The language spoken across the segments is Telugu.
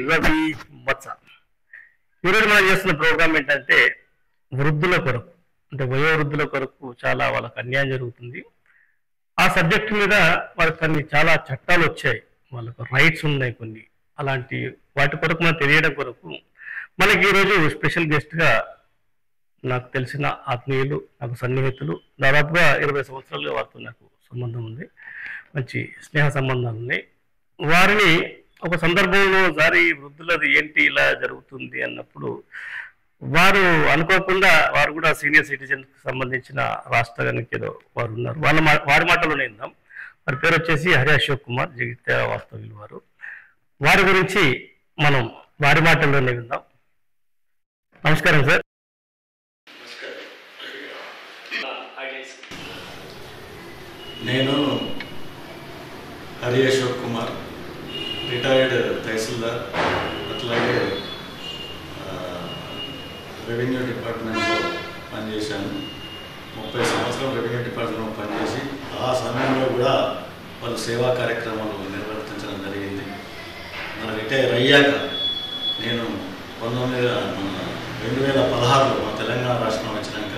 రవి మచ్చ ఈరోజు మనం చేస్తున్న ప్రోగ్రామ్ ఏంటంటే వృద్ధుల కొరకు అంటే వయోవృద్ధుల కొరకు చాలా వాళ్ళకి అన్యాయం జరుగుతుంది ఆ సబ్జెక్ట్ మీద వాళ్ళకి కొన్ని చాలా చట్టాలు వచ్చాయి వాళ్ళకు రైట్స్ ఉన్నాయి కొన్ని అలాంటి వాటి కొరకు మనం తెలియడం కొరకు మనకి ఈరోజు స్పెషల్ గెస్ట్గా నాకు తెలిసిన ఆత్మీయులు నాకు సన్నిహితులు దాదాపుగా ఇరవై సంవత్సరాలుగా వారితో నాకు సంబంధం ఉంది మంచి స్నేహ సంబంధాలు ఉన్నాయి వారిని ఒక సందర్భంలో సారి వృద్ధులది ఏంటి ఇలా జరుగుతుంది అన్నప్పుడు వారు అనుకోకుండా వారు కూడా సీనియర్ సిటిజన్ సంబంధించిన రాష్ట్రానికి ఏదో వారు ఉన్నారు వాళ్ళ మా వారి మాటలోనే విందాం వారి పేరు వచ్చేసి హరి అశోక్ కుమార్ జగిత్యాల వాస్తవ్యులు వారు వారి గురించి మనం వారి మాటల్లోనే విందాం నమస్కారం సార్ నేను హరి అశోక్ కుమార్ రిటైర్డ్ తహసీల్దార్ అట్లాగే ఆ, రెవెన్యూ డిపార్ట్మెంట్లో పనిచేశాను ముప్పై సంవత్సరం రెవెన్యూ డిపార్ట్మెంట్లో పనిచేసి ఆ సమయంలో కూడా వాళ్ళు సేవా కార్యక్రమాలు నిర్వర్తించడం జరిగింది మన రిటైర్ అయ్యాక నేను పంతొమ్మిది మన రెండు వేల పదహారులో మా తెలంగాణ రాష్ట్రం వచ్చినాక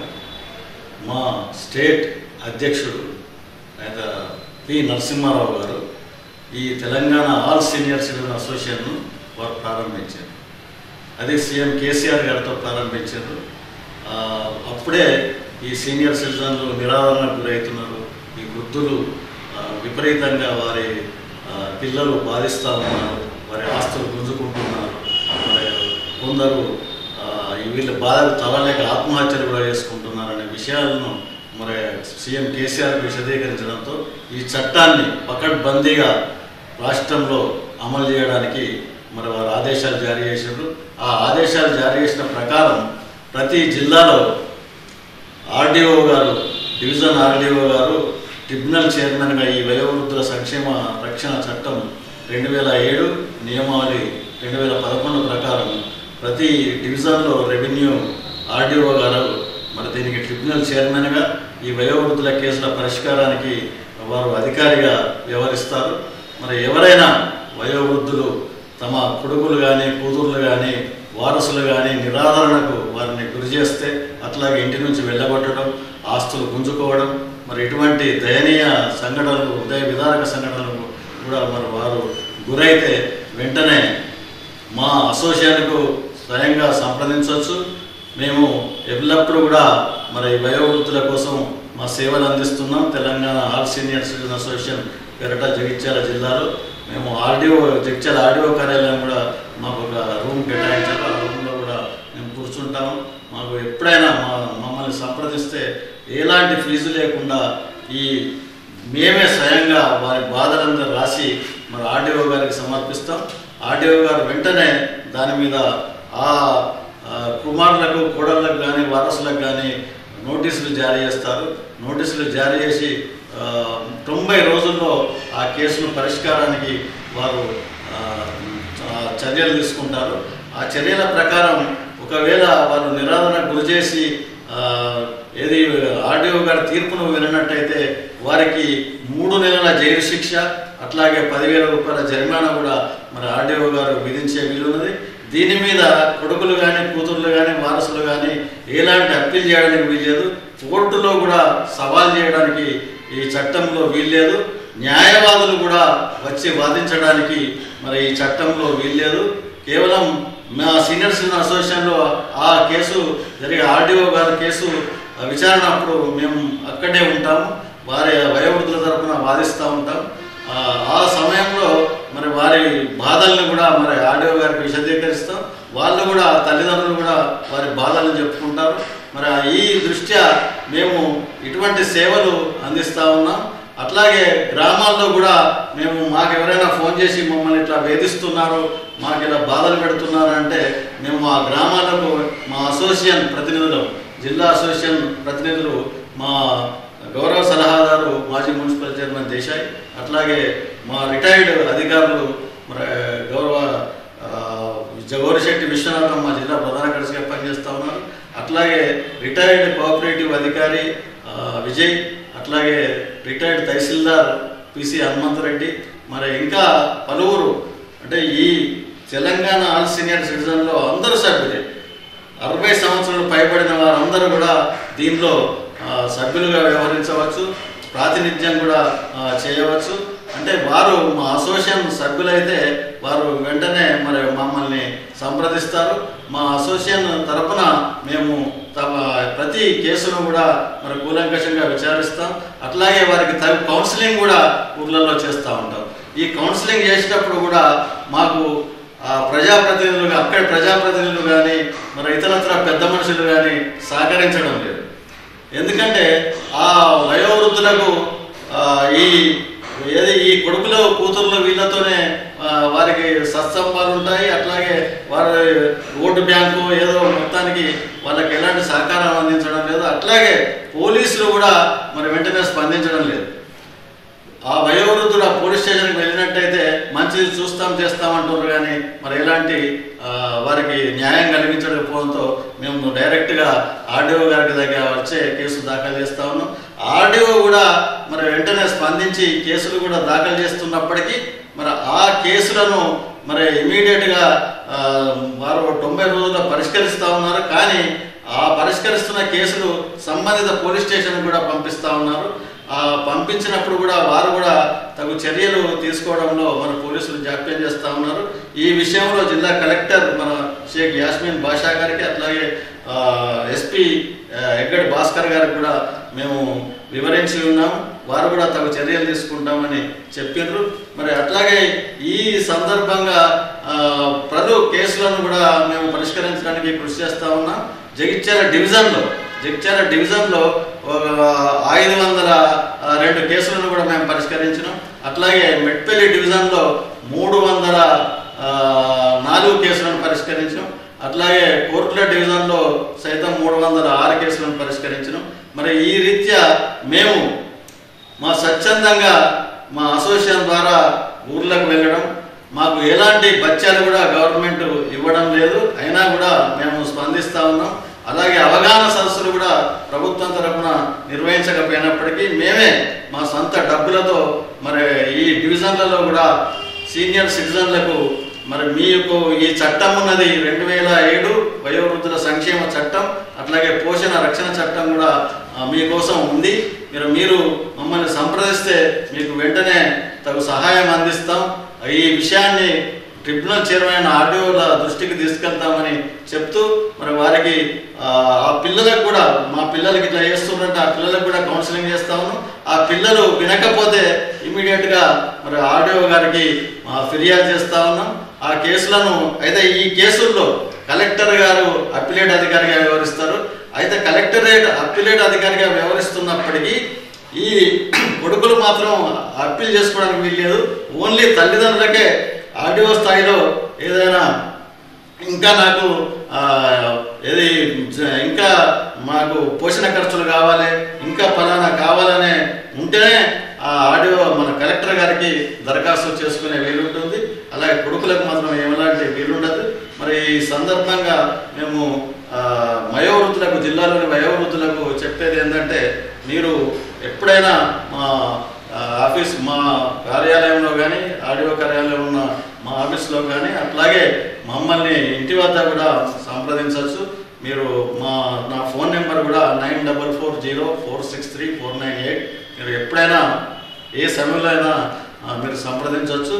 మా స్టేట్ అధ్యక్షుడు ఆయన పి నరసింహారావు గారు ఈ తెలంగాణ ఆల్ సీనియర్ సిటిజన్ అసోసియేషన్ను వారు ప్రారంభించారు అది సీఎం కేసీఆర్ గారితో ప్రారంభించారు ఆ, అప్పుడే ఈ సీనియర్ సిటిజన్లు నిరాదరణకు గురవుతున్నారు ఈ వృద్ధులు ఆ, విపరీతంగా వారి ఆ, పిల్లలు బాధిస్తూ ఉన్నారు వారి ఆస్తులు గుంజుకుంటున్నారు మరి కొందరు ఆ, ఈ వీళ్ళ బాధలు తలలేక ఆత్మహత్యలు కూడా చేసుకుంటున్నారనే విషయాలను మరి సీఎం కేసీఆర్ విశదీకరించడంతో ఈ చట్టాన్ని పకడ్బందీగా రాష్ట్రంలో అమలు చేయడానికి మరి వారు ఆదేశాలు జారీ చేశారు ఆ ఆదేశాలు జారీ చేసిన ప్రకారం ప్రతి జిల్లాలో ఆర్డీఓ గారు డివిజన్ ఆర్డీఓ గారు ట్రిబ్యునల్ చైర్మన్గా ఈ వయోవృద్ధుల సంక్షేమ రక్షణ చట్టం రెండు వేల ఏడు నియమావళి రెండు వేల పదకొండు ప్రకారం ప్రతి డివిజన్లో రెవెన్యూ ఆర్డీఓ గారు మరి దీనికి ట్రిబ్యునల్ చైర్మన్గా ఈ వయోవృద్ధుల కేసుల పరిష్కారానికి వారు అధికారిగా వ్యవహరిస్తారు మరి ఎవరైనా వయోవృద్ధులు తమ కొడుకులు కానీ కూతుర్లు కానీ వారసులు కానీ నిరాదరణకు వారిని గురి చేస్తే అట్లాగే ఇంటి నుంచి వెళ్ళగొట్టడం ఆస్తులు గుంజుకోవడం మరి ఇటువంటి దయనీయ సంఘటనలు ఉదయ విధారక సంఘటనలకు కూడా మరి వారు గురైతే వెంటనే మా అసోసియేషన్కు స్వయంగా సంప్రదించవచ్చు మేము ఎల్లప్పుడూ కూడా మరి వయోవృత్తుల కోసం మా సేవలు అందిస్తున్నాం Telangana all senior citizen association పెరట జగిత్యాల జిల్లాలో మేము ఆర్డీఓ జగిత్యాల ఆర్డీఓ కార్యాలయం కూడా మాకు ఒక రూమ్ కేటాయించారు ఆ రూమ్లో కూడా మేము కూర్చుంటాము మాకు ఎప్పుడైనా మా మమ్మల్ని సంప్రదిస్తే ఎలాంటి ఫీజు లేకుండా ఈ మేమే స్వయంగా వారి బాధలందరూ రాసి మరి ఆర్డీఓ గారికి సమర్పిస్తాం ఆర్డీఓ గారు వెంటనే దాని మీద ఆ ఆ, కుమారులకు కోడళ్ళకు కానీ వారసులకు కానీ నోటీసులు జారీ చేస్తారు నోటీసులు జారీ చేసి ఆ, తొంభై రోజుల్లో ఆ కేసును పరిష్కారానికి వారు ఆ, ఆ, చర్యలు తీసుకుంటారు ఆ చర్యల ప్రకారం ఒకవేళ వారు నిరాదరణకు గురి చేసి ఆ, ఏది ఆర్డీఓ గారి తీర్పును వినట్టయితే వారికి మూడు నెలల జైలు శిక్ష అట్లాగే పదివేల రూపాయల జరిమానా కూడా మరి ఆర్డీఓ గారు విధించే వీలున్నది దీని మీద కొడుకులు కానీ కూతుర్లు కానీ వారసులు కానీ ఎలాంటి అప్పీల్ చేయడానికి వీల్లేదు కోర్టులో కూడా సవాల్ చేయడానికి ఈ చట్టంలో వీల్లేదు న్యాయవాదులు కూడా వచ్చి వాదించడానికి మరి ఈ చట్టంలో వీల్లేదు కేవలం మా సీనియర్ సిటిజన్ అసోసియేషన్లో ఆ కేసు జరిగే ఆర్డీఓ గారి కేసు విచారణ అప్పుడు మేము అక్కడే ఉంటాము వారి వయోవృద్ధుల తరపున వాదిస్తూ ఉంటాం ఆ, ఆ సమయంలో మరి వారి బాధల్ని కూడా మరి ఆడియో గారికి విశదీకరిస్తాం వాళ్ళు కూడా తల్లిదండ్రులు కూడా వారి బాధలను చెప్పుకుంటారు మరి ఈ దృష్ట్యా మేము ఇటువంటి సేవలు అందిస్తూ ఉన్నాం అట్లాగే గ్రామాల్లో కూడా మేము మాకు ఎవరైనా ఫోన్ చేసి మమ్మల్ని ఇట్లా వేధిస్తున్నారు మాకు ఇలా బాధలు పెడుతున్నారు అంటే మేము మా గ్రామాలకు మా అసోసియేషన్ ప్రతినిధులు జిల్లా అసోసియేషన్ ప్రతినిధులు మా గౌరవ సలహాదారు మాజీ మున్సిపల్ చైర్మన్ దేశాయ్ అట్లాగే మా రిటైర్డ్ అధికారులు మరి గౌరవ ఆ, జగోరిశెట్టి విశ్వనాథం మా జిల్లా ప్రధాన కార్యదర్శిగా పనిచేస్తూ ఉన్నారు అట్లాగే రిటైర్డ్ కోఆపరేటివ్ అధికారి ఆ, విజయ్ అట్లాగే రిటైర్డ్ తహసీల్దార్ పిసి హనుమంతరెడ్డి మరి ఇంకా పలువురు అంటే ఈ తెలంగాణ ఆల్ సీనియర్ సిటిజన్లో అందరూ సభ్యులే అరవై సంవత్సరాలు పైబడిన వారందరూ కూడా దీనిలో ఆ, సభ్యులుగా వ్యవహరించవచ్చు ప్రాతినిధ్యం కూడా ఆ, చేయవచ్చు అంటే వారు మా అసోసియేషన్ సభ్యులైతే వారు వెంటనే మరి మమ్మల్ని సంప్రదిస్తారు మా అసోసియేషన్ తరపున మేము తమ ప్రతి కేసును కూడా మరి కూలంకషంగా విచారిస్తాం అట్లాగే వారికి తగు కౌన్సిలింగ్ కూడా ఊర్లలో చేస్తూ ఉంటాం ఈ కౌన్సిలింగ్ చేసేటప్పుడు కూడా మాకు ఆ ప్రజాప్రతినిధులు అక్కడి ప్రజాప్రతినిధులు కానీ మరి ఇతరత్ర పెద్ద మనుషులు కానీ సహకరించడం లేదు ఎందుకంటే ఆ వయోవృద్ధులకు ఆ, ఈ ఏది ఈ కొడుకులు కూతుర్లు వీళ్ళతోనే ఆ, వారికి సత్సంబాలు ఉంటాయి అట్లాగే వారి ఓటు బ్యాంకు ఏదో మొత్తానికి వాళ్ళకి ఎలాంటి సహకారం అందించడం లేదు అట్లాగే పోలీసులు కూడా మరి వెంటనే స్పందించడం లేదు ఆ వయోవృద్ధుడు ఆ పోలీస్ స్టేషన్కి వెళ్ళినట్టయితే మంచిది చూస్తాం చేస్తాం అంటున్నారు కానీ మరి ఎలాంటి ఆ, వారికి న్యాయం కలిగించకపోవడంతో మేము డైరెక్ట్గా ఆర్డీఓ గారికి దగ్గర వచ్చే కేసు దాఖలు చేస్తా ఉన్నాం ఆర్డీఓ కూడా మరి వెంటనే స్పందించి కేసులు కూడా దాఖలు చేస్తున్నప్పటికీ మరి ఆ కేసులను మరి ఇమీడియట్గా వారు తొంభై రోజుల్లో పరిష్కరిస్తూ ఉన్నారు కానీ ఆ పరిష్కరిస్తున్న కేసులు సంబంధిత పోలీస్ స్టేషన్ కూడా పంపిస్తూ ఉన్నారు ఆ పంపించినప్పుడు కూడా వారు కూడా తగు చర్యలు తీసుకోవడంలో మన పోలీసులు జాప్యం చేస్తూ ఉన్నారు ఈ విషయంలో జిల్లా కలెక్టర్ మన షేక్ యాస్మిన్ బాషా గారికి అట్లాగే ఎస్పీ ఎగ్గడి భాస్కర్ గారికి కూడా మేము వివరించి ఉన్నాం వారు కూడా తగు చర్యలు తీసుకుంటామని చెప్పిర్రు మరి అట్లాగే ఈ సందర్భంగా ఆ, పలు కేసులను కూడా మేము పరిష్కరించడానికి కృషి చేస్తా ఉన్నాం జగిత్యాల డివిజన్లో జగిత్యాల డివిజన్లో ఒక ఐదు వందల ఆ, రెండు కేసులను కూడా మేము పరిష్కరించినాం అట్లాగే మెట్పల్లి డివిజన్లో మూడు వందల ఆ, నాలుగు కేసులను పరిష్కరించినాం అట్లాగే కోర్టుల డివిజన్లో సైతం మూడు వందల ఆరు కేసులను పరిష్కరించినాం మరి ఈ రీత్యా మేము మా స్వచ్ఛందంగా మా అసోసియేషన్ ద్వారా ఊర్లకు వెళ్ళడం మాకు ఎలాంటి బత్యాలు కూడా గవర్నమెంట్ ఇవ్వడం లేదు అయినా కూడా మేము స్పందిస్తా ఉన్నాం అలాగే అవగాహన సదస్సులు కూడా ప్రభుత్వం తరఫున నిర్వహించకపోయినప్పటికీ మేమే మా సొంత డబ్బులతో మరి ఈ డివిజన్లలో కూడా సీనియర్ సిటిజన్లకు మరి మీకు ఈ చట్టం ఉన్నది రెండు వేల ఏడు వయోవృద్ధుల సంక్షేమ చట్టం అట్లాగే పోషణ రక్షణ చట్టం కూడా ఆ, మీకోసం ఉంది మీరు మీరు మమ్మల్ని సంప్రదిస్తే మీకు వెంటనే తగు సహాయం అందిస్తాం ఈ విషయాన్ని ట్రిబ్యునల్ చైర్మన్ ఆర్డీఓల దృష్టికి తీసుకెళ్తామని చెప్తూ మరి వారికి ఆ ఆ పిల్లలకు కూడా మా పిల్లలకి ఇట్లా చేస్తున్నట్టు ఆ పిల్లలకు కూడా కౌన్సిలింగ్ చేస్తాము ఆ పిల్లలు వినకపోతే ఇమీడియట్ గా మరి ఆర్డీఓ గారికి ఆ, ఫిర్యాదు చేస్తా ఉన్నాం ఆ కేసులను అయితే ఈ కేసుల్లో కలెక్టర్ గారు అప్పిలేట్ అధికారిగా వ్యవహరిస్తారు అయితే కలెక్టరేట్ అప్పిలేట్ అధికారిగా వ్యవహరిస్తున్నప్పటికీ ఈ కొడుకులు మాత్రం అప్పీల్ చేసుకోవడానికి వీల్లేదు ఓన్లీ తల్లిదండ్రులకే ఆర్డీఓ స్థాయిలో ఏదైనా ఇంకా నాకు ఆ, ఏది జ- ఇంకా మాకు పోషణ ఖర్చులు కావాలి ఇంకా ఫలానా కావాలనే ఉంటేనే ఆ ఆడియో మన కలెక్టర్ గారికి దరఖాస్తు చేసుకునే వీలుంటుంది అలాగే కొడుకులకు మాత్రం ఎలాంటి వీలుండదు మరి ఈ సందర్భంగా మేము ఆ, వయోవృద్ధులకు జిల్లాలోని వయోవృద్ధులకు చెప్పేది ఏంటంటే మీరు ఎప్పుడైనా మా ఆ, ఆఫీస్ మా కార్యాలయంలో కానీ ఆడియో కార్యాలయంలో ఉన్న మా ఆఫీస్లో కానీ అట్లాగే మమ్మల్ని ఇంటి వద్ద కూడా సంప్రదించవచ్చు మీరు మా నా ఫోన్ నెంబర్ కూడా nine double four zero four six three four nine eight మీరు ఎప్పుడైనా ఏ సమయంలో అయినా ఆ, మీరు సంప్రదించవచ్చు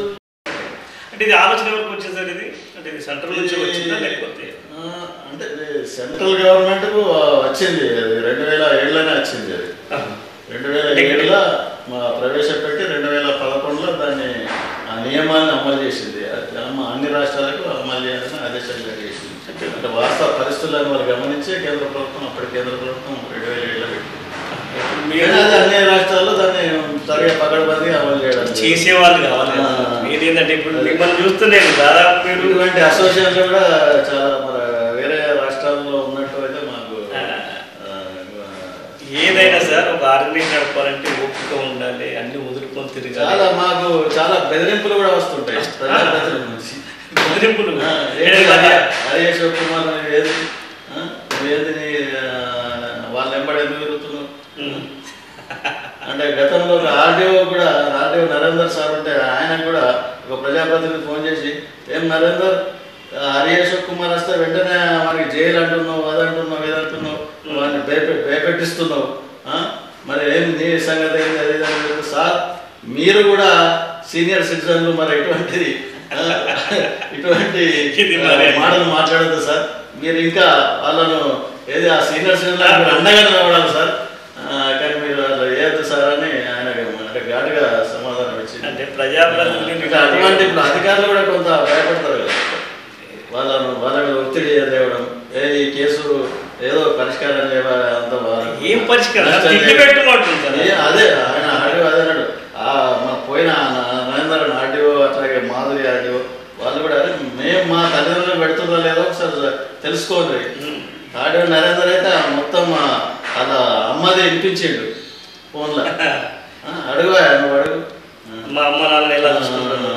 అంటే ఇది ఆలోచన ఎవరికి వచ్చింది సార్ ఇది అంటే ఇది సెంట్రల్ నుంచి వచ్చిందా లేకపోతే ఆ, అంటే ఇది సెంట్రల్ గవర్నమెంట్ వచ్చింది అది రెండు వేల ఏడులోనే వచ్చింది అది రెండు వేల ఏడులో మా ప్రవేశపెట్టి రెండు వేల పదకొండులో దాన్ని ఆ నియమాలను అమలు చేసింది అది అమ్మ- అన్ని రాష్ట్రాలకు అమలు చేయాలని ఆదేశాలు జారీ చేసింది అంటే వాస్తవ పరిస్థితులను వాళ్ళు గమనించి కేంద్ర ప్రభుత్వం అప్పటి కేంద్ర ప్రభుత్వం రెండు వేల ఏడులో పెట్టింది మీరు కానీ అది అన్ని రాష్ట్రాల్లో దాన్ని సరిగా పకడ్బందీ అమలు చేయడం లేదు. చేసేవాళ్ళు కావాలి ఆ. మీరు ఏంటంటే ఇప్పుడు మిమ్మల్ని చూస్తున్నాను దాదాపు మీరు ఇటువంటి అసోసియేషన్లు కూడా చాలా మన వేరే రాష్ట్రాల్లో ఉన్నట్టు అయితే మాకు ఆ. ఆ, ఏదైనా సార్ ఒక ఆర్గనైజ్ నడపాలంటే ఓపిక ఉండాలి అన్ని వదులుకొని తిరగాలి చాలా మాకు చాలా బెదిరింపులు కూడా వస్తుంటాయి ప్రజాప్రతినిధుల నుంచి బెదిరింపులు ఆ, ఏడు ఏంటి కదా. హరి అశోక్ కుమార్ నువ్వు ఏది ఆ, నువ్వు ఏది నీ, ఆ, వాళ్ళ వెంబడి ఎందుకు తిరుగుతున్నావు ఉమ్. అంటే గతంలో ఒక ఆర్డీఓ కూడా ఆర్డీఓ నరేందర్ సార్ ఉంటే ఆయన కూడా ఒక ప్రజాప్రతినిధి ఫోన్ చేసి ఏం నరేందర్ ఆ, హరియేష్ కుమార్ వస్తే వెంటనే వానికి జైలు అంటున్నావు అది అంటున్నావు ఇది అంటున్నావు వాడిని భయపె భయపెట్టిస్తున్నావు ఆ? మరి ఏం నీ సంగతి ఏంది అది ఇది అని చెప్తే, సార్ మీరు కూడా సీనియర్ సిటిజన్లు మరి ఎటువంటిది ఆ, ఇటువంటి ఇది మరి. ఆ, మాటలు మాట్లాడద్దు సార్ మీరు ఇంకా వాళ్ళను ఏది ఆ సీనియర్ సిటిజన్ మీరు అండగా నిలబడాలి సార్ ఆ, కానీ మీరు అట్లా చేయొద్దు సార్ అని ఆయన మనకు ఘాటుగా సమాధానం ఇచ్చింది అంటే ప్రజాప్రతినిధి ఇంకా అటువంటి ఇప్పుడు అధికారులు కూడా కొంత భయపడతారు కదా వాళ్ళను వాళ్ళ మీద ఒత్తిడి తేవడం ఏ ఈ కేసు ఏదో పరిష్కారం చేయాలి అంత వాళ్ళ- ఏం పరిష్కారం నష్టం తిండి చేయాలి. పెట్టుకోవట్లేదు కదా. ఏ, అదే ఆయన ఆడియో అదే అన్నాడు ఆ మన పోయిన న- నరేందర్ ఆడియో అట్లాగే మాధురి ఆడియో వాళ్ళు కూడా అరే మేము మా తల్లిదండ్రులు పెడుతుందో లేదో ఒకసారి తెలుసుకోండి ఆడియో నరేందర్ అయితే ఆ మొత్తం ఆ- అలా అమ్మది వినిపించిండు ఫోన్లో ఆ, అడుగు నువ్వు అడుగు ఆ. మా అమ్మ నాన్న ఎలా చూసుకుంటారు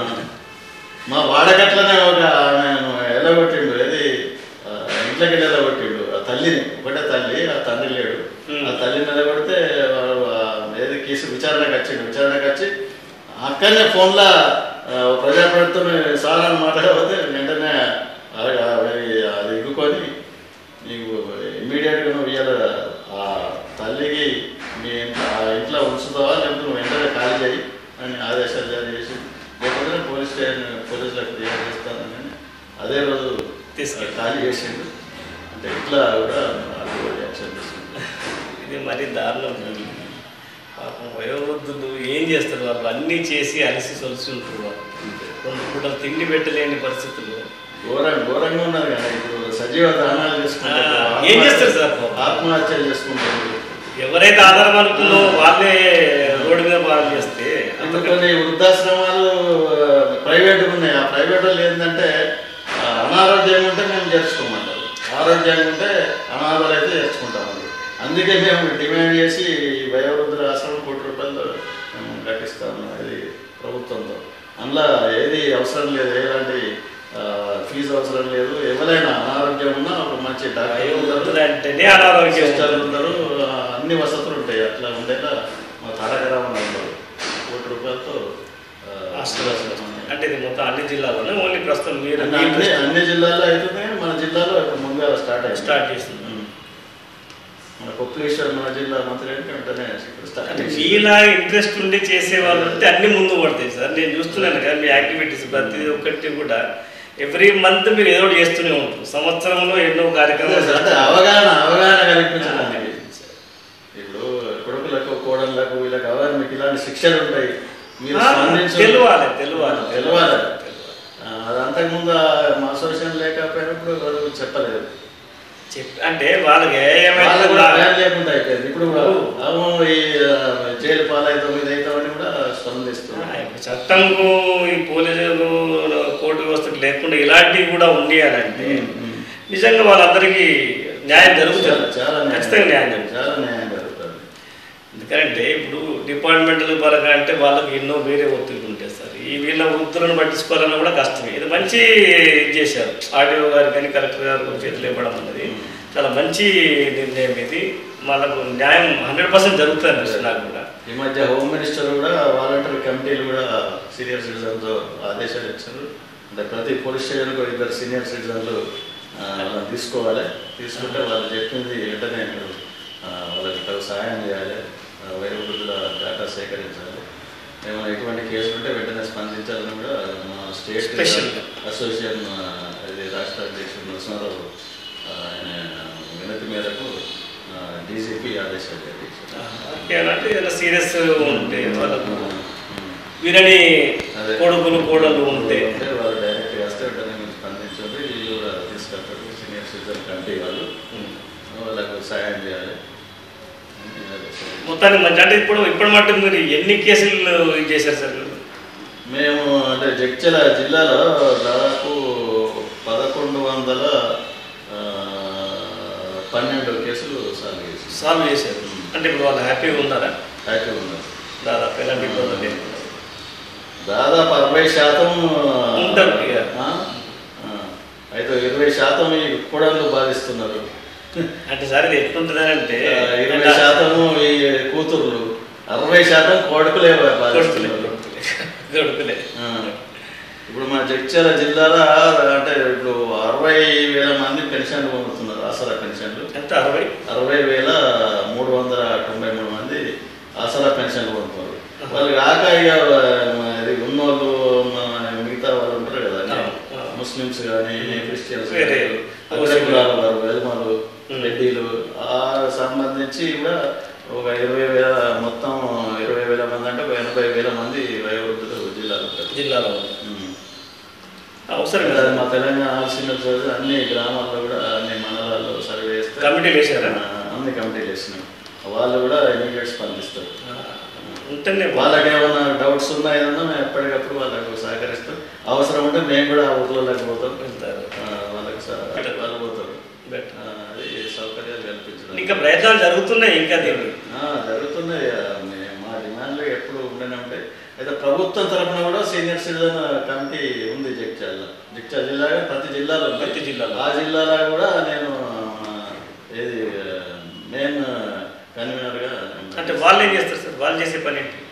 మా వాడకట్లనే ఒక నేను ఎల్లగొట్టిండు ఏది ఆ, ఇంట్లోకి వెళ్ళి ఎల్లగొట్టిండు ఆ తల్లిని ఒకటే తల్లి ఆ తండ్రి లేడు Hmm. ఆ తల్లిని నిలబడితే వాడు, ఆ, ఏది కేసు విచారణకు వచ్చిండు విచారణకు వచ్చి అక్కడనే ఫోన్లో ప్రజాప్రభుత్వం సార్ అని మాట్లాడకపోతే వెంటనే అది అది- అది ఎగ్గుకొని నీకు ఇమ్మీడియట్గా నువ్వు ఇవాళ ఆ తల్లికి మీ ఇంట్లో ఆ ఇంట్లో ఉంచుతావా లేకపోతే నువ్వు వెంటనే ఖాళీ చేయి అని ఆదేశాలు జారీ చేసి లేకపోతే పోలీస్ స్టేషన్ పోలీసులకు ఫిర్యాదు చేస్తానని అదే రోజు తీసుకెళ్ళి. ఖాళీ చేసిండు అంటే ఇట్లా కూడా నాకు యాక్షన్ తీసుకుంటాను ఇది మరీ దారుణం ఉంది. పాపం వయోవృద్ధులు ఏం చేస్తారు వాళ్ళు అన్నీ చేసి అలసి సొలిసి ఉంటారు వాళ్ళు రెండు పూటలు తిండి పెట్టలేని పరిస్థితులు ఘోరం ఘోరంగా ఉన్నది కదా ఇప్పుడు సజీవ దానాలు చేసుకుంటారు ఆ, ఏం చేస్తారు సార్? ఆత్మహత్యలు చేసుకుంటారు ఎవరైతే ఆధారం అనుకున్నో వాళ్ళే రోడ్డు మీద పాలు చేస్తే ఇప్పుడు కొన్ని వృద్ధాశ్రమాలు ప్రైవేట్ ఉన్నాయి ఆ ప్రైవేట్ వాళ్ళు ఏంటంటే ఆ, అనారోగ్యంగా ఉంటే మేము చేర్చుకోమంటారు ఆరోగ్యంగా ఉంటే అనాథాలు అయితే చేర్చుకుంటాము అందుకే మేము డిమాండ్ చేసి ఈ వయోవృద్ధుల ఆశ్రమం కోటి రూపాయలు మేము కట్టిస్తాము ఇది ప్రభుత్వంతో అందులో ఏది అవసరం లేదు ఎలాంటి ఆ, ఫీజు అవసరం లేదు ఎవరైనా అనారోగ్యం ఉన్నా ఒక మంచి డాక్టర్ వయోవృద్ధులు అంటేనే అనారోగ్యం సిస్టర్లు ఉంటారు ఆ, అన్ని వసతులు ఉంటాయి అట్లా ఉండేలా మా తారక రామన్ ఉన్నారు కోటి రూపాయలతో ఆ, ఆశ్రమం. అంటే ఇది మొత్తం అన్ని జిల్లాలోనే ఓన్లీ ప్రస్తుతం మీరు అన్ని అన్ని అన్ని జిల్లాల్లో అవుతుంది మన జిల్లాలో ఇప్పుడు ముందుగా స్టార్ట్ అయింది స్టార్ట్ చేస్తుంది ఉం. మన కొప్పలేశ్వర్ మన జిల్లా మంత్రి అంటే వెంటనే ఇప్పుడు స్టార్ట్ అంటే చేసి మీలా ఇంట్రెస్ట్ ఉండి చేసే వాళ్ళు ఉంటే అన్ని ముందు పడతాయి సార్ నేను చూస్తున్నాను కదా మీ యాక్టివిటీస్ ప్రతి ఒక్కటి కూడా ఎవ్రీ మంత్ మీరు ఏదో ఒకటి చేస్తూనే ఉంటారు సంవత్సరంలో ఎన్నో కార్యక్రమాలు అంటే అవగాహన అవగాహన కల్పించడానికి ఇప్పుడు కొడుకులకు కోడళ్ళకు వీళ్ళకి అవగాహన మీకు ఇలాంటి శిక్షలు ఉంటాయి మీరు ఆ, స్పందించు తెలవాలి, తెలవాలి. తెలవాలి ఆ, అది అంతకుముందు ఆ మా అసోసియేషన్ లేకపోయినప్పుడు ఎవరు చెప్పలేదు చెప్ అంటే వాళ్ళకి వాళ్ళు కూడా ఏమైనా భయం లేకుండా అయిపోయింది ఇప్పుడు కూడా అవును ఈ ఆ, జైలు పాలైతాం ఇది అవుతామని కూడా స్పందిస్తున్నారు చట్టంకు ఈ పోలీసులు కోర్టు వ్యవస్థకు లేకుండా ఇలాంటివి కూడా ఉండియాలంటే ఉమ్. నిజంగా వాళ్ళందరికీ న్యాయం చాలా జరుగుతుంది చాలా న్యాయం ఖచ్చితంగా న్యాయం జరుగుతుంది చాలా న్యాయం జరుగుతుంది ఎందుకంటే ఇప్పుడు డిపార్ట్మెంటల్ పరంగా అంటే వాళ్ళకి ఎన్నో వేరే ఒత్తిడి ఉంటాయి సార్ ఈ వీళ్ళ వృత్తులను పట్టించుకోవాలన్నా కూడా కష్టమే ఇది మంచి ఇది చేశారు ఆడియో గారు కానీ కలెక్టర్ గారు చేతులు ఇవ్వడం అన్నది చాలా మంచి నిర్ణయం ఇది వాళ్ళకు న్యాయం హండ్రెడ్ పర్సెంట్ జరుగుతుంది అనిపిస్తుంది నాకు కూడా ఈ మధ్య హోమ్ మినిస్టర్ కూడా వాలంటరీ కమిటీలు కూడా సీనియర్ సిటిజన్తో ఆదేశాలు ఇచ్చారు అంటే ప్రతి పోలీస్ స్టేషన్కు ఇద్దరు సీనియర్ సిటిజన్లు ఆ, వాళ్ళని తీసుకోవాలి తీసుకుంటే వాళ్ళు చెప్పింది వెంటనే మీరు ఆ, వాళ్ళకి తగు సహాయం చేయాలి ఆ, వయోవృద్ధుల డేటా సేకరించాలి ఏమైనా ఎటువంటి కేసులు ఉంటే వెంటనే స్పందించాలని కూడా మా స్టేట్ Special. అసోసియేషన్ ఆ, ఇది రాష్ట్ర అధ్యక్షుడు నరసింహారావు ఆ, ఆయన వినతి మేరకు డీజీపీ ఆదేశాలు జారీ చేశారు అంటే ఏదైనా సీరియస్ ఉంటే వాళ్ళకు వీరని అదే. కొడుకులు కోడలు ఉంటే ఉంటే వాళ్ళు డైరెక్ట్ వేస్తే వెంటనే మీరు స్పందించండి వీళ్ళు కూడా తీసుకెళ్తారు సీనియర్ సిటిజన్ కమిటీ వాళ్ళు వాళ్ళకు సహాయం చేయాలి మొత్తానికి మంచి అంటే ఇప్పుడు ఇప్పటి మటు మీరు ఎన్ని కేసులు ఇది చేశారు సార్ మీరు? మేము అంటే జగిత్యాల జిల్లాలో దాదాపు పదకొండు వందల ఆ, పన్నెండు కేసులు సాల్వ్ చేసి సాల్వ్ చేశారు అంటే ఇప్పుడు వాళ్ళు హ్యాపీగా ఉన్నారా హ్యాపీ ఉన్నారు దాదాపు ఎలాంటి ఇబ్బందులు లేవు దాదాపు అరవై శాతం ఉంటారు ఇక. ఆ, ఆ, అయితే ఇరవై శాతం ఈ కూడళ్ళు బాధిస్తున్నారు అంటే సార్ ఇది ఎట్లుంటుంది అంటే ఆ, ఇరవై శాతము ఈ కూతుర్లు అరవై శాతం కొడుకులే కొడుకులే బాధిస్తున్నారు కొడుకులే కొడుకులే ఆ. ఇప్పుడు మన జగిత్యాల జిల్లాలో అంటే ఇప్పుడు అరవై వేల మంది పెన్షన్లు పొందుతున్నారు ఆసరా పెన్షన్లు ఎంత అరవై అరవై వేల మూడు వందల తొంభై మూడు మంది ఆసరా పెన్షన్లు పొందుతున్నారు వాళ్ళు కాక ఇక ఇది ఉన్నోళ్ళు మన మిగతా వాళ్ళు ఉంటారు కదా ఆ, ఆ. ముస్లిమ్స్ కానీ క్రిస్టియన్స్ వేరే. అగ్రకులాల వారు వెలుమలు రెడ్డిలు ఆ సంబంధించి కూడా ఒక ఇరవై వేల మొత్తం ఇరవై వేల మంది అంటే ఒక ఎనభై వేల మంది వయోవృద్ధులు జిల్లాలో ఉంటారు జిల్లాలో ఉమ్. అవసరం అది కదా మా తెలంగాణ ఆల్సిన అన్ని గ్రామాల్లో కూడా అన్ని మండలాల్లో సర్వే చేస్తే కమిటీలు వేసారా ఆ, అన్ని కమిటీలు వేసినాం వాళ్ళు కూడా ఇమీడియట్ స్పందిస్తారు ఉంటేనే వాళ్ళకి ఏమైనా డౌట్స్ ఉన్నాయన్నా మేము ఎప్పటికప్పుడు వాళ్ళకు సహకరిస్తాం అవసరం ఉంటే మేము కూడా ఆ ఊర్లలోకి పోతాం వెళ్తారు ఆ, వాళ్ళకి సహ- వాళ్ళు పోతారు బెటర్ ఆ, అది సౌకర్యాలు కల్పించడం ఇంకా ప్రయత్నాలు జరుగుతున్నాయి ఇంకా దీనికి ఆ, జరుగుతున్నాయి ఆ, మే- మా డిమాండ్లు ఎప్పుడు ఉండనే ఉంటాయి అయితే ప్రభుత్వం తరఫున కూడా సీనియర్ సిటిజన్ కమిటీ ఉంది జగిత్యాల జగిత్యాల జిల్లాగా ప్రతి జిల్లాలో ఉంది. ప్రతి జిల్లాలో. ఆ జిల్లాలో కూడా నేను ఆ, ఏది మెయిన్ కన్వీనర్గా అంటే వాళ్ళు ఏం చేస్తారు సార్ వాళ్ళు చేసే పని ఏంటి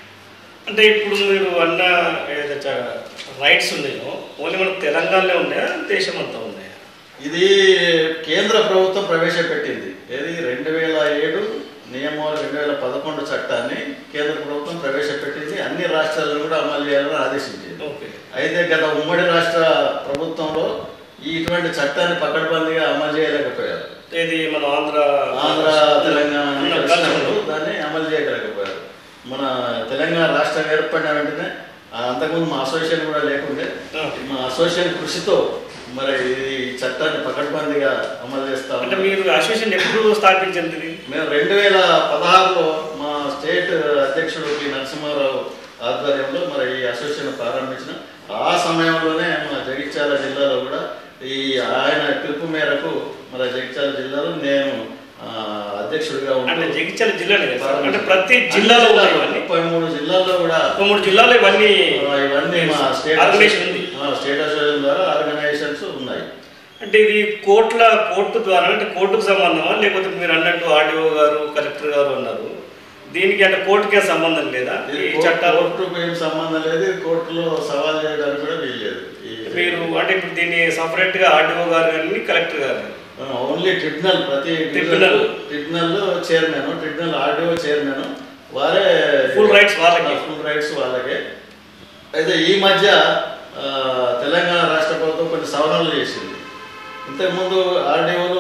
అంటే ఇప్పుడు మీరు అన్న ఏదైతే రైట్స్ ఉన్నాయో ఓన్లీ మన తెలంగాణలో ఉన్నాయా దేశం అంతా ఉన్నాయా ఇది కేంద్ర ప్రభుత్వం ప్రవేశపెట్టింది ఏది రెండు వేల ఏడు నియమాలు రెండు వేల పదకొండు చట్టాన్ని కేంద్ర ప్రభుత్వం ప్రవేశపెట్టింది అన్ని రాష్ట్రాలను కూడా అమలు చేయాలని ఆదేశించింది ఓకే అయితే గత ఉమ్మడి రాష్ట్ర ప్రభుత్వంలో ఈ ఇటువంటి చట్టాన్ని పకడ్బందీగా అమలు చేయలేకపోయారు ఇది మన ఆంధ్ర ఆంధ్ర తెలంగాణ అన్ని ఉన్న కలిసినప్పుడు కలిసి దాన్ని అమలు చేయలేకపోయారు మన తెలంగాణ రాష్ట్రం ఏర్పడిన వెంటనే ఆ, అంతకుముందు మా అసోసియేషన్ కూడా లేకుండే ఆ. మా అసోసియేషన్ కృషితో మరి ఈ చట్టాన్ని పకడ్బందీగా అమలు చేస్తాం అంటే మీరు అసోసియేషన్ ఎప్పుడు స్థాపించింది ఇది? మేము రెండు వేల పదహారులో మా స్టేట్ అధ్యక్షుడు పి నరసింహారావు ఆధ్వర్యంలో మరి ఈ అసోసియేషన్ ప్రారంభించిన ఆ సమయంలోనే మా జగిత్యాల జిల్లాలో కూడా ఈ ఆయన పిలుపు మేరకు మన జగిత్యాల జిల్లాలో నేను ఆ, అధ్యక్షుడిగా అంటే ఉంటూ జగిత్యాల జిల్లానే కదా సార్? అంటే ప్రతి జిల్లాలో ఉన్నాయి ఇవన్నీ ముప్పై మూడు జిల్లాల్లో కూడా ఒక మూడు జిల్లాలో ఇవన్నీ ఆ, ఇవన్నీ మా స్టేట్ ఆర్గనైజేషన్ ఉంది ఆ, స్టేట్ అసోసియేషన్ ద్వారా ఆర్గనైజేషన్స్ ఉన్నాయి అంటే ఇది కోర్టుల కోర్టు ద్వారా అంటే కోర్టుకు సంబంధమా లేకపోతే మీరు అన్నట్టు ఆర్డీఓ గారు కలెక్టర్ గారు అన్నారు దీనికి అంటే కోర్టుకే సంబంధం లేదా ఇది ఈ కోర్టు- చట్టాలు కోర్టుకు ఏం సంబంధం లేదు ఇది కోర్టులో సవాల్ చేయడానికి కూడా వీల్లేదు ఈ- మీరు అంటే ఇప్పుడు దీన్ని సపరేట్ గా ఆర్డీఓ గారు కానీ కలెక్టర్ గారు కానీ ఓన్లీ ట్రిబ్యునల్ ప్రతి tribunal. Tribunal chairman tribunal RDO chairman వారే Full rights వాళ్ళకే. ఫుల్ రైట్స్ వాళ్ళకే అయితే ఈ మధ్య ఆ, తెలంగాణ రాష్ట్ర ప్రభుత్వం కొన్ని సవరణలు చేసింది ఇంతకుముందు ఆర్డీఓలు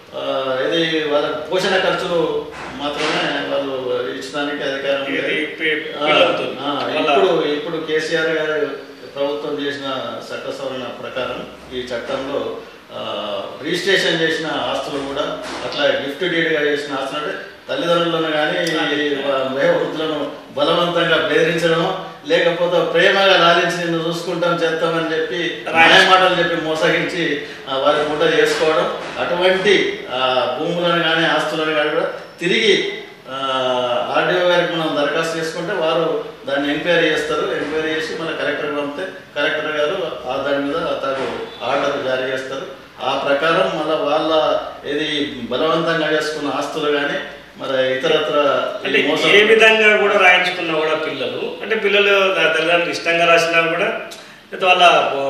ఇది వాళ్ళ పోషణ ఖర్చులు మాత్రమే వాళ్ళు ఇచ్చడానికి అధికారం ఉంది. ఇది పి- ఆ, పిల్లలతో. ఆ, వాళ్ళ- ఇప్పుడు ఇప్పుడు కేసీఆర్ గారు ప్రభుత్వం చేసిన చట్ట సవరణ ప్రకారం ఈ చట్టంలో ఆ, రిజిస్ట్రేషన్ చేసిన ఆస్తులు కూడా అట్లా గిఫ్ట్ డీడ్గా చేసిన ఆస్తులు అంటే తల్లిదండ్రులను కానీ వృద్ధులను బలవంతంగా బెదిరించడం లేకపోతే ప్రేమగా లాలించి నిన్ను చూసుకుంటాం చేస్తామని చెప్పి రాయ- మాటలు చెప్పి మోసగించి ఆ, వారి పూట చేసుకోవడం అటువంటి ఆ, భూములను కానీ ఆస్తులను కానీ కూడా తిరిగి ఆర్డీఓ గారికి మనం దరఖాస్తు చేసుకుంటే వారు దాన్ని ఎంక్వైరీ చేస్తారు ఎంక్వైరీ చేసి మన కలెక్టర్ పంపితే కలెక్టర్ గారు ఆ దాని మీద తగు ఆర్డర్ జారీ చేస్తారు ఆ ప్రకారం మళ్ళీ వాళ్ళ ఏది బలవంతంగా చేసుకున్న ఆస్తులు కానీ మరి ఇతరత్ర ఈ అంటే మోసం- ఏ విధంగా కూడా రాయించుకున్నా కూడా పిల్లలు అంటే పిల్లలు త- తల్లిదండ్రులు ఇష్టంగా రాసినా కూడా లేదా వాళ్ళ ఓ,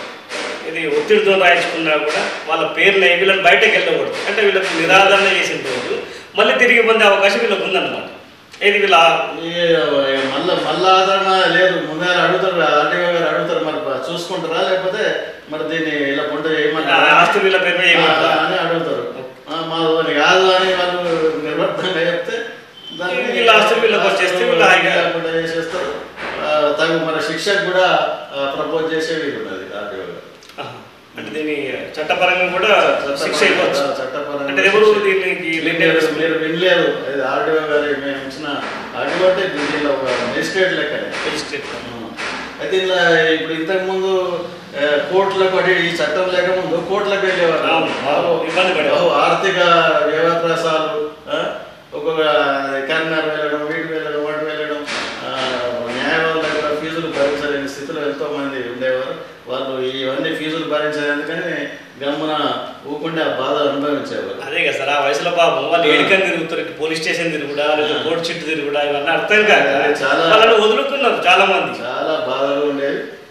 ఇది ఒత్తిడితో రాయించుకున్నా కూడా వాళ్ళ పేర్లు వీళ్ళని బయటకు వెళ్ళకూడదు అంటే వీళ్ళకి నిరాదరణ చేసిన రోజు మళ్ళీ తిరిగి పొందే అవకాశం వీళ్ళకి ఉందన్నమాట ఇది వీళ్ళ ఈ మళ్ళా మళ్ళా ఆదరణ లేదు ముందే అడుగుతారు ఆర్టీఓ గారు అడుగుతారు మరి బా- చూసుకుంటారా లేకపోతే మరి దీన్ని ఇలా పొంట ఆ చేయమంటారా ఆస్తులు వీళ్ళ పేరు మీద ఆ, ఏమంటారు అని అడుగుతారు ఆ, మాది కాదు అని వాళ్ళు నిర్వర్తంగా చెప్తే దాన్ని వీళ్ళ ఆస్తులు వీళ్ళకి వచ్చేస్తే వీళ్ళు హాయిగా- లేకుండా చేసేస్తారు ఆ, తగు మన శిక్షకు కూడా ప్రపోజ్ చేసే వీలు ఉన్నది ఆర్టీఓ గారు ఆహా. అంటే దీని చట్టపరంగా కూడా శిక్ష ఇవ్వచ్చు చట్టపరంగా అంటే ఎవరు శిక్ష. దీనికి మీరు నిర్ణయం మీరు వినలేదు అది ఆర్డీఓ గారు మేము ఇచ్చిన ఆర్డీఓ అంటే దీనిలో ఒక మెజిస్ట్రేట్ లెక్కనే రిజిస్ట్రేట్ అయితే ఇలా ఇప్పుడు ఇంతకు ముందు ఆ, కోర్టులకు అంటే ఈ చట్టం లేకముందు కోర్టులకు వెళ్ళేవారు అవును, అవును. ఇబ్బంది పడేవారు. బహు ఆర్థిక వ్యవహారాలు ఒక్కొక్క కరీంనగర్ వెళ్ళడం వీటికి వెళ్ళడం వాటికి వెళ్ళడం ఆ, న్యాయవాదుల దగ్గర ఫీజులు భరించలేని స్థితిలో ఎంతో మంది ఉండేవారు వాళ్ళు ఇవన్నీ ఫీజులు భరించేందుకని గమ్మున ఊకుంటే ఆ బాధ అనుభవించేవారు అదే కదా సార్ ఆ వయసులో పాపం వాళ్ళు ఏడికని తిరుగుతారు ఇటు పోలీస్ స్టేషన్ తిరుగుడా లేదా ఆ. కోర్టు చుట్టూ తిరుగుడా ఇవన్నీ అర్థం కాక అదే చాలా- వాళ్ళని వదులుకున్నారు చాలా మంది చాలా బాధలు ఉండేవి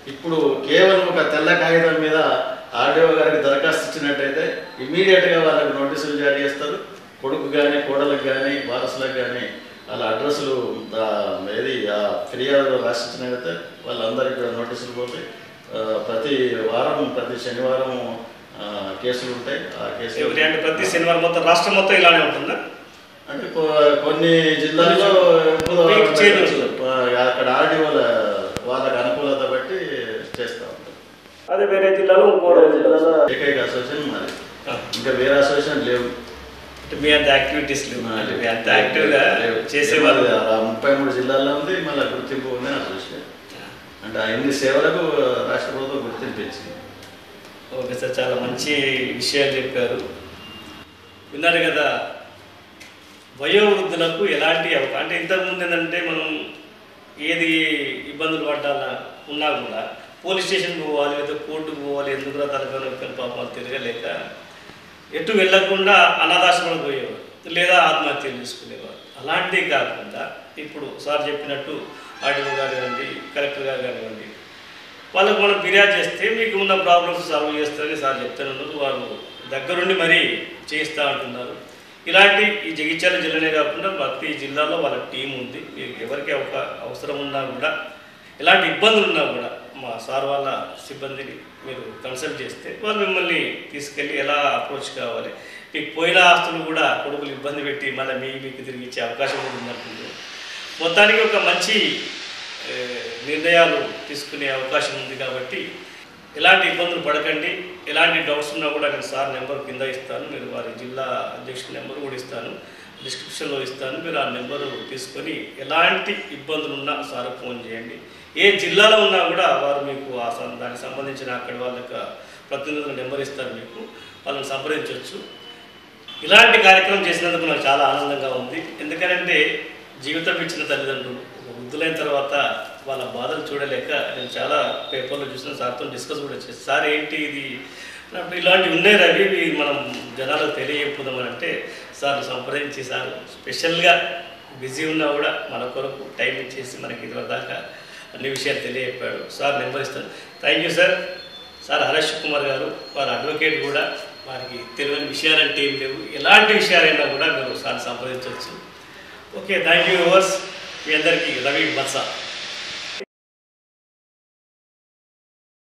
ఇప్పుడు కేవలం ఒక తెల్ల కాగితం మీద ఆర్డీఓ గారికి దరఖాస్తు ఇచ్చినట్టయితే ఇమీడియట్గా వాళ్ళకి నోటీసులు జారీ చేస్తారు కొడుకు కానీ కోడలకు కానీ వారసులకు కానీ వాళ్ళ అడ్రస్లు ఆ, ఏది ఆ ఫిర్యాదులో రాసిచ్చినట్టయితే వాళ్ళందరికీ కూడా నోటీసులు పోతాయి ఆ, ప్రతి వారం ప్రతి శనివారం ఆ, కేసులు ఉంటాయి ఆ కేసులు ఎవరి అంటే ప్రతి శనివారం మొత్తం రాష్ట్రం మొత్తం ఇలానే ఉంటుందా అంటే కొ- కొన్ని జిల్లాల్లో బుధవారం మీకు చేదు. ఆ, అక్కడ ఆర్డీఓల వాళ్ళకి అనుకూలత బట్టి చేస్తా ఉంటారు అదే వేరే జిల్లాలో ఇంకో జిల్లాలో ఏకైక అసోసియేషన్ మరి ఇంకా వేరే అసోసియేషన్ లేవు మీ అంత యాక్టివిటీస్ లేవు అంటే మీ అంత యాక్టివ్గా చేసేవాళ్ళు ఏమది, ఆ ముప్పై మూడు జిల్లాల్లో ఉంది మళ్ళీ గుర్తింపు ఉంది అసోసియేషన్ అంటే ఆ ఇన్ని సేవలకు రాష్ట్ర ప్రభుత్వం గుర్తింపు ఇచ్చింది ఓకే సార్ చాలా మంచి విషయాలు చెప్పారు విన్నారు కదా వయోవృద్ధులకు ఎలాంటి అవకా అంటే ఇంతకుముందు ఏంటంటే మనం ఏది ఇబ్బందులు పడ్డాలా ఉన్నా కూడా పోలీస్ స్టేషన్కి పోవాలి లేదా కోర్టుకు పోవాలి ఎందుకురా తలకాయ నొప్పులు పాపం వాళ్ళు తిరగలేక ఎటు వెళ్ళకుండా అనాథాశ్రమాలకు పోయేవారు లేదా ఆత్మహత్యలు చేసుకునేవారు అలాంటివి కాకుండా ఇప్పుడు సార్ చెప్పినట్టు ఆర్డీఓ గారు కానివ్వండి కలెక్టర్ గారు కానివ్వండి వాళ్ళకు మనం ఫిర్యాదు చేస్తే మీకు ఉన్న ప్రాబ్లమ్స్ సాల్వ్ చేస్తారని సార్ చెప్తున్నారు వారు దగ్గరుండి మరీ చేయిస్తూ అంటున్నారు ఇలాంటి ఈ జగిత్యాల జిల్లానే కాకుండా ప్రతి జిల్లాలో వాళ్ళ టీం ఉంది మీకు ఎవరికి ఒక అవసరం ఉన్నా కూడా ఎలాంటి ఇబ్బందులు ఉన్నా కూడా మా సార్ వాళ్ళ సిబ్బందిని మీరు కన్సల్ట్ చేస్తే వాళ్ళు మిమ్మల్ని తీసుకెళ్ళి ఎలా అప్రోచ్ కావాలి మీకు పోయిన ఆస్తులు కూడా కొడుకులు ఇబ్బంది పెట్టి మళ్ళీ మీ మీకు తిరిగి ఇచ్చే అవకాశం కూడా ఉందంటుంది మొత్తానికి ఒక మంచి ఏ, నిర్ణయాలు తీసుకునే అవకాశం ఉంది కాబట్టి ఎలాంటి ఇబ్బందులు పడకండి ఎలాంటి డౌట్స్ ఉన్నా కూడా నేను సార్ నెంబర్ కింద ఇస్తాను మీరు వారి జిల్లా అధ్యక్షుడి నెంబర్ కూడా ఇస్తాను డిస్క్రిప్షన్లో ఇస్తాను మీరు ఆ నెంబరు తీసుకొని ఎలాంటి ఇబ్బందులు ఉన్నా సార్ ఫోన్ చేయండి ఏ జిల్లాలో ఉన్నా కూడా వారు మీకు ఆ సం- దానికి సంబంధించిన అక్కడి వాళ్ళకి ప్రతినిధుల నెంబర్ ఇస్తారు మీకు వాళ్ళని సంప్రదించవచ్చు ఇలాంటి కార్యక్రమం చేసినందుకు నాకు చాలా ఆనందంగా ఉంది ఎందుకంటే జీవితం ఇచ్చిన తల్లిదండ్రులు ఒక వృద్ధులైన తర్వాత వాళ్ళ బాధలు చూడలేక నేను చాలా పేపర్లో చూసిన సార్తో డిస్కస్ కూడా చేసి సార్ ఏంటి ఇది అన్నప్పుడు ఇలాంటివి ఉన్నాయి రవి ఇవి మనం జనాలకు తెలియకపోదామని అంటే సార్ సంప్రదించి సార్ స్పెషల్గా బిజీ ఉన్నా కూడా మన కొరకు టైం ఇచ్చేసి మనకి ఇదివర దాకా అన్ని విషయాలు తెలియజెప్పాడు సార్ నెంబర్ ఇస్తాను thank you sir sir Harish Kumar గారు వారు అడ్వకేట్ కూడా వారికి తెలియని విషయాలంటే ఏం లేవు ఎలాంటి విషయాలైనా కూడా మీరు సార్ సంప్రదించవచ్చు ఓకే థ్యాంక్ యూ యువర్స్ మీ అందరికీ రవి బత్సా